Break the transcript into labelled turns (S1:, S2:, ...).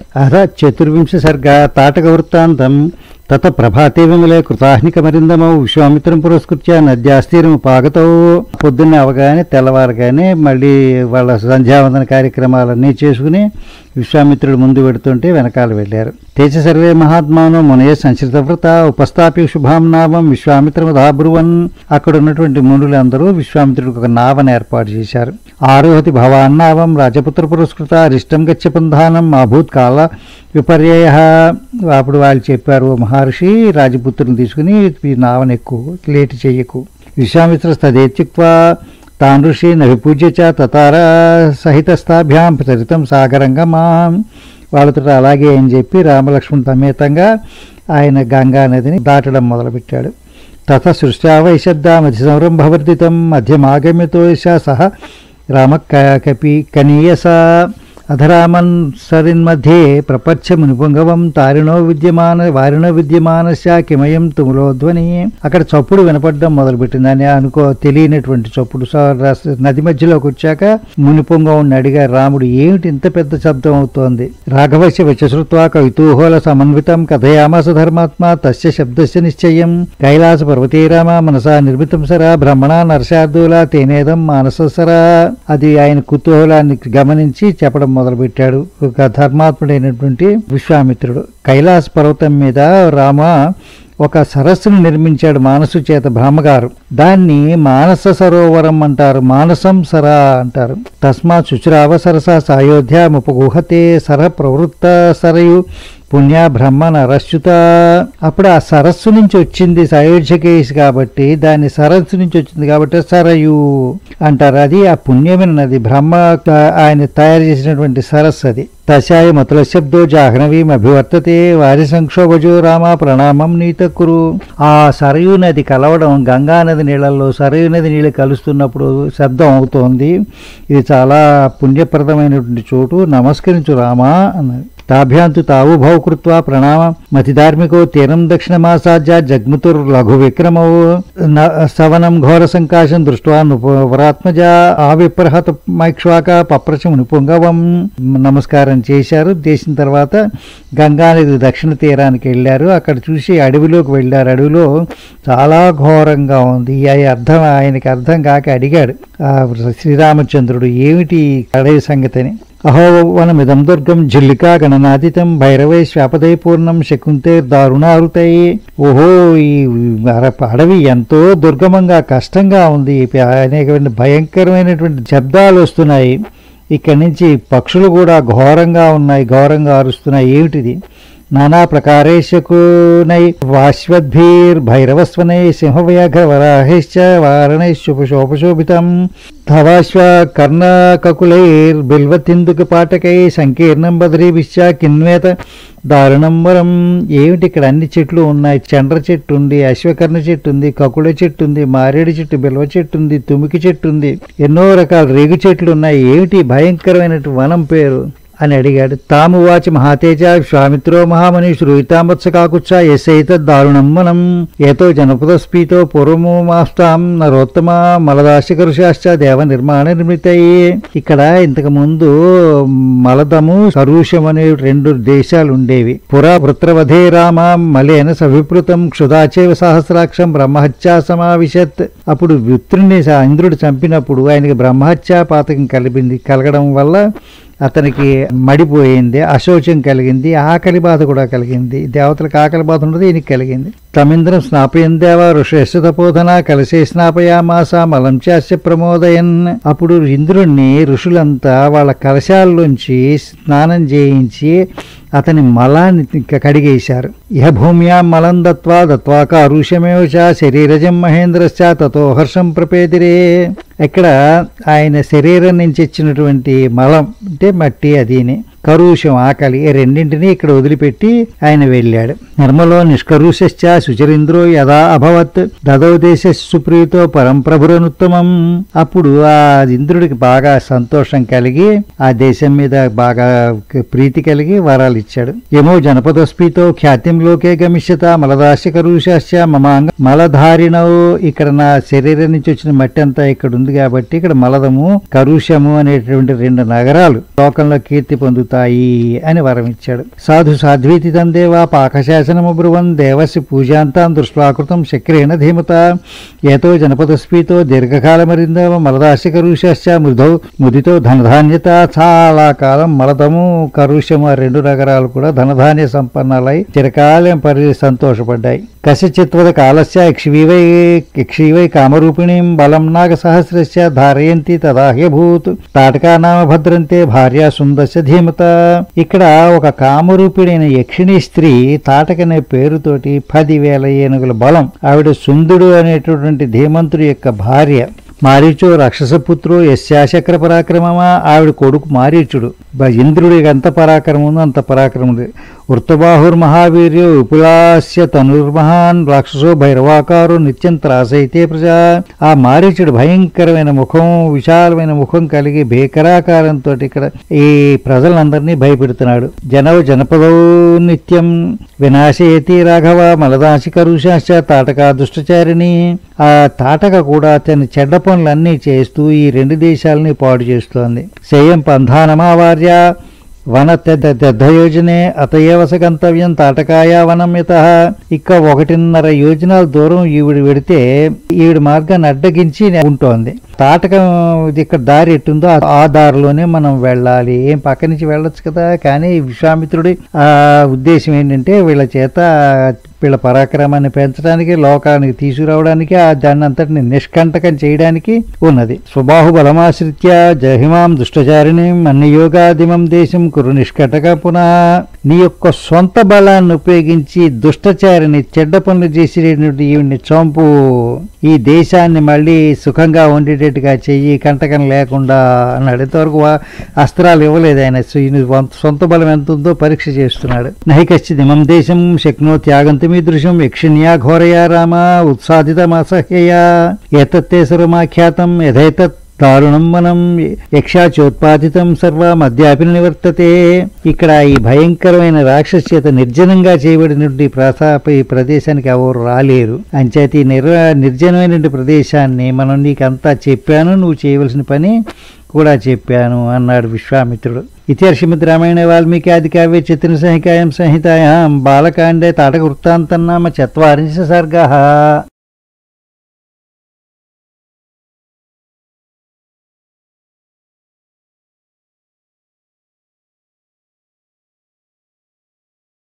S1: అథ చతుర్వింశ సర్గ తాటక వృత్తాంతం తత ప్రభాతే విమలే కృతాహ్నికమరిందమౌ విశ్వామిత్రం పురస్కృత్య నద్యాస్తీరం పాగతౌ పొద్దున్నే అవగానే తెల్లవారగానే మళ్ళీ వాళ్ళ సంధ్యావందన కార్యక్రమాలన్నీ చేసుకుని విశ్వామిత్రుడు ముందు పెడుతుంటే వెనకాల వెళ్ళారు తేజ సర్వే మహాత్మాను మునయ సంశ్రిత వ్రత ఉపస్థాపి శుభాం నామం విశ్వామిత్రం దాబ్రువన్ అక్కడ ఉన్నటువంటి మునులందరూ విశ్వామిత్రుడికి ఒక నావను ఏర్పాటు చేశారు ఆరోహతి భవాన్నావం రాజపుత్ర పురస్కృత అరిష్టం గచ్చపంధానం అభూత్ కాల విపర్యయ అప్పుడు వాళ్ళు చెప్పారు "ఓ మహర్షి రాజపుత్రుని తీసుకుని ఈ నావను ఎక్కువ లేటు చెయ్యకు విశ్వామిత్ర తదేత్యుక్వా తాన్ ఋషి నవిపూజ్య చ తతార సహితస్థాభ్యాం చరితం సాగరంగమా వాళ్ళతో అలాగే అని చెప్పి రామలక్ష్మణ్ సమేతంగా ఆయన గంగా నదిని దాటడం మొదలుపెట్టాడు తథ సృష్టావైశబ్దామధి సంరంభవర్ధితం మధ్యమాగమ్యతో సహ రామ కపి కనీయస అధరామన్ సరిన్मध्ये ప్రపచ్చ మునిపుంగవం తారిణో విద్యమాన వారిణో విద్యమానస్య కిమయం తుములోధ్వని అక్కడ చప్పుడు వినపడడం మొదలుపెట్టింది అని అనుకో తెలియనటువంటి చప్పుడు స- రస- నది మధ్యలోకి వచ్చాక మునిపుంగవుని అడిగారు రాముడు ఏమిటి ఇంత పెద్ద శబ్దం అవుతోంది రాఘవస్య విచశ్రుత్వా కవితూహోల సమన్వితం కథయామాస ధర్మాత్మ తస్య శబ్దస్య నిశ్చయం కైలాస పర్వతీ రామ మనసా నిర్మితం సరా బ్రహ్మణ నరశార్దూల తేనేదం మానససరా అది ఆయన కుతూహలాన్ని గమనించి చెప్పడం మొదలుపెట్టాడు ఒక ధర్మాత్ముడైనటువంటి విశ్వామిత్రుడు కైలాస పర్వతం మీద రామ ఒక సరస్సును నిర్మించాడు మానసు చేత బ్రహ్మగారు దాన్ని మానస సరోవరం అంటారు మానసం సరా అంటారు తస్మాత్ శుచిరావ సరస సాయోధ్య ముపగుహతే సర ప్రవృత్త సరయు పుణ్య బ్రహ్మ నరశ్చుత అప్పుడు ఆ సరస్సు నుంచి వచ్చింది సయోధ్యకేసి కాబట్టి దాని సరస్సు నుంచి వచ్చింది కాబట్టి సరయు అంటారు అది ఆ పుణ్యమైన నది బ్రహ్మ త- ఆయన తయారు చేసినటువంటి సరస్సు అది తశాయ మతుల శబ్దో జాహ్నవీం అభివర్తతే వారి సంక్షోభజో రామ ప్రణామం నీతకురు ఆ సరయు నది కలవడం గంగా నది నీళ్ళల్లో సరయు నది నీళ్ళు కలుస్తున్నప్పుడు శబ్దం అవుతోంది ఇది చాలా పుణ్యప్రదమైనటువంటి చోటు నమస్కరించు రామా అన్నది తాభ్యాంతు తావు భౌ కృత్వా ప్రణామ మతిధార్మికో తీరం దక్షిణమాసాధ్య జగ్ముతుర్ లఘు విక్రమౌ న- సవనం ఘోర సంకాశం దృష్ట్వా వరాత్మజ ఆవిప్రహత మైక్ష్వాక పప్రచ మునిపుంగవం నమస్కారం చేశారు చేసిన తర్వాత గంగానది దక్షిణ తీరానికి వెళ్ళారు అక్కడ చూసి అడవిలోకి వెళ్ళారు అడవిలో చాలా ఘోరంగా ఉంది ఈ అర్థం ఆయనకి అర్థం కాక అడిగాడు ఆ శ్రీరామచంద్రుడు ఏమిటి ఈ అడవి సంగతిని అహో వనమిదం దుర్గం జిల్లికా గణనాదితం భైరవై శ్వాపదై పూర్ణం శకుంతే దారుణారుతై ఓహో ఈ అర- అడవి ఎంతో దుర్గమంగా కష్టంగా ఉంది అనేకమైన భయంకరమైనటువంటి శబ్దాలు వస్తున్నాయి ఇక్కడి నుంచి పక్షులు కూడా ఘోరంగా ఉన్నాయి ఘోరంగా అరుస్తున్నాయి ఏమిటిది నానా ప్రకారేశకునై వాశ్వద్భిర్భైరవస్వనై సింహవ్యాఘ్రవరాహైశ్చ వారణైశుభశోభశోభితం ధవాశ్వ కర్ణకకులైర్బిల్వతిందుక పాటకై సంకీర్ణం బదరీభిశ్చ కిన్వేత దారుణం వరం ఏమిటి ఇక్కడ అన్ని చెట్లు ఉన్నాయి చండ్ర చెట్టు ఉంది అశ్వకర్ణ చెట్టు ఉంది కకుల చెట్టు ఉంది మారేడు చెట్టు బిల్వ చెట్టు ఉంది తుమికి చెట్టు ఉంది ఎన్నో రకాల రేగు చెట్లు ఉన్నాయి ఏమిటి భయంకరమైనటువంటి వనం పేరు అని అడిగాడు తాము వాచి మహాతేజ విశ్వామిత్రో మహామని శ్రూయితామత్స కాకుచ్చ ఎస్సైత దారుణం మనం ఏతో జనపదస్పీతో పూర్వము మాస్తాం నరోత్తమ మలదాశకరుషాశ్చ దేవ నిర్మాణ నిర్మితయి ఇక్కడ ఇంతకు ముందు మలదము సరూషం అనే రెండు దేశాలు ఉండేవి పురా వృత్రవధే రామ మలేన సవిపృతం క్షుదాచేవ సహస్రాక్షం బ్రహ్మహత్యా సమావిశత్ అప్పుడు వృత్రుని ఇంద్రుడు చంపినప్పుడు ఆయనకి బ్రహ్మహత్యా పాతకం కలిపింది కలగడం వల్ల అతనికి మడిపోయింది అశోచం కలిగింది ఆకలి బాధ కూడా కలిగింది దేవతలకు ఆకలి బాధ ఉండదు ఈయనకి కలిగింది తమింద్రం స్నాపయం దేవ ఋషేశ్వ తపోధన కలిసే స్నాపయామాస మలం చాస్య ప్రమోదయన్ అప్పుడు ఇంద్రుణ్ణి ఋషులంతా వాళ్ళ కలశాల్లోంచి స్నానం చేయించి అతని మలాన్ని క- కడిగేశారు ఇహ భూమ్యాం మలం దత్వా దత్వా కారుష్యమేవ చ శరీరజం మహేంద్రశ్చ తతో హర్షం ప్రపేదిరే ఇక్కడ ఆయన శరీరం నుంచి ఇచ్చినటువంటి మలం అంటే మట్టి అదిని కరుషం ఆకలి ఈ రెండింటినీ ఇక్కడ వదిలిపెట్టి ఆయన వెళ్ళాడు నిర్మలో నిష్కరుషశ్చ సుచరింద్రో యథా అభవత్ దదౌ దేశ సుప్రీతో పరం ప్రభురనుత్తమం అప్పుడు ఆ ఇంద్రుడికి బాగా సంతోషం కలిగి ఆ దేశం మీద బాగా ప్రీతి కలిగి వరాలు ఇచ్చాడు ఏమో జనపదస్పీతో ఖ్యాతిం లోకే గమిష్యత మలదాశ కరుషశ్చ మమాంగ మలధారిణవు ఇక్కడ నా శరీరం నుంచి వచ్చిన మట్టి అంతా ఇక్కడ ఉంది కాబట్టి ఇక్కడ మలదము కరుషము అనేటువంటి రెండు నగరాలు లోకంలో కీర్తి పొందుతూ కలుగుతాయి అని వరం ఇచ్చాడు సాధు సాధ్వీతి తందేవా పాకశాసనము బ్రువన్ దేవస్య పూజాంతాం దృష్ట్వాకృతం శక్రేణ ధీమత ఏతో జనపదస్ఫీతో దీర్ఘకాలమరింద మలదాశ కరుషశ్చ మృధౌ ముదితో ధనధాన్యత చాలా కాలం మలదము కరుషము ఆ రెండు నగరాలు కూడా ధనధాన్య సంపన్నాలై చిరకాలం పరి సంతోషపడ్డాయి కశ్చిత్వద కాలస్య యక్షివై యక్షివై కామరూపిణీం బలం నాగ సహస్రస్య ధారయంతి తదాహ్యభూత్ తాటకా నామ భద్రంతే భార్య సుందస్య ధీమత ఇక్కడ ఒక కామరూపిడైన యక్షిణి స్త్రీ తాటకనే పేరుతోటి పదివేల ఏనుగుల బలం ఆవిడ సుందుడు అనేటటువంటి ధీమంతుడి యొక్క భార్య మారీచు రాక్షసపుత్రు యశాశక్ర పరాక్రమమా ఆవిడ కొడుకు మారీచుడు బ- ఇంద్రుడికి ఎంత పరాక్రమం ఉందో అంత పరాక్రముడు వృత్తబాహుర్ మహావీర్యో విపులాస్య తనుర్మహాన్ రాక్షసో భైరవాకారు నిత్యం త్రాసైతే ప్రజా ఆ మారీచుడు భయంకరమైన ముఖం విశాలమైన ముఖం కలిగి భీకరాకారంతో ఇక్కడ ఈ ప్రజలందరినీ భయపెడుతున్నాడు జనవ జనపదౌ నిత్యం వినాశయతి రాఘవ మలదాసి కరుషాశ్చ తాటక దుష్టచారిణి ఆ తాటక కూడా తన చెడ్డ పనులన్నీ చేస్తూ ఈ రెండు దేశాలని పాడు చేస్తోంది సేయం పంధానమావార్య వన దద్ద యోజనే అతయేవస గంతవ్యం తాటకాయ వనం యత ఇక ఒకటిన్నర యోజనాల దూరం ఈవిడ వెడితే ఈవిడ మార్గాన్ని అడ్డగించి ఉంటోంది తాటకం ఇది ఇక్కడ దారి ఎట్టుందో ఆ- ఆ దారిలోనే మనం వెళ్ళాలి ఏం పక్క నుంచి వెళ్ళొచ్చు కదా కానీ విశ్వామిత్రుడి ఆ ఉద్దేశం ఏంటంటే వీళ్ళ చేత వీళ్ళ పరాక్రమాన్ని పెంచడానికి లోకానికి తీసుకురావడానికి ఆ దాన్ని అంతటిని నిష్కంటకం చేయడానికి ఉన్నది స్వబాహు బలమాశ్రిత్య జహిమాం దుష్టచారిణి అన్యయోగాదిమం దేశం కురు నిష్కటక పునః నీ యొక్క సొంత బలాన్ని ఉపయోగించి దుష్టచారిని చెడ్డ పనులు చేసేటటువంటి ఈవిడ్ని చంపు ఈ దేశాన్ని మళ్ళీ సుఖంగా ఉండేటట్టుగా చెయ్యి కంటకం లేకుండా అన్నాడు ఇంతవరకు వా- అస్త్రాలు ఇవ్వలేదు ఆయన సో ఈయన వంత- సొంత బలం ఎంత ఉందో పరీక్ష చేస్తున్నాడు నైకశ్చిదిమం దేశం శక్నో త్యాగంతమీదృశం యక్షిణ్యా ఘోరయా రామ ఉత్సాదితమసహ్యయా ఏతత్తే సర్వమాఖ్యాతం యథైతత్ దారుణం వనం యక్షాచోత్పాదితం సర్వం అద్యాపి నివర్తతే ఇక్కడ ఈ భయంకరమైన రాక్షస చేత నిర్జనంగా చేయబడినటువంటి ప్రతాప ఈ ప్రదేశానికి ఎవరు రాలేరు అంచేత ఈ నిర్ నిర్జనమైనటువంటి ప్రదేశాన్ని మనం నీకంతా చెప్పాను నువ్వు చేయవలసిన పని కూడా చెప్పాను అన్నాడు విశ్వామిత్రుడు ఇతిహర్షిమిత్ రామాయణ వాల్మీకి ఆది కావ్య చిత్ర సంహికాయం సంహితాయాం బాలకాండే తాటక వృత్తాంతం నామ చత్వారింశ సర్గ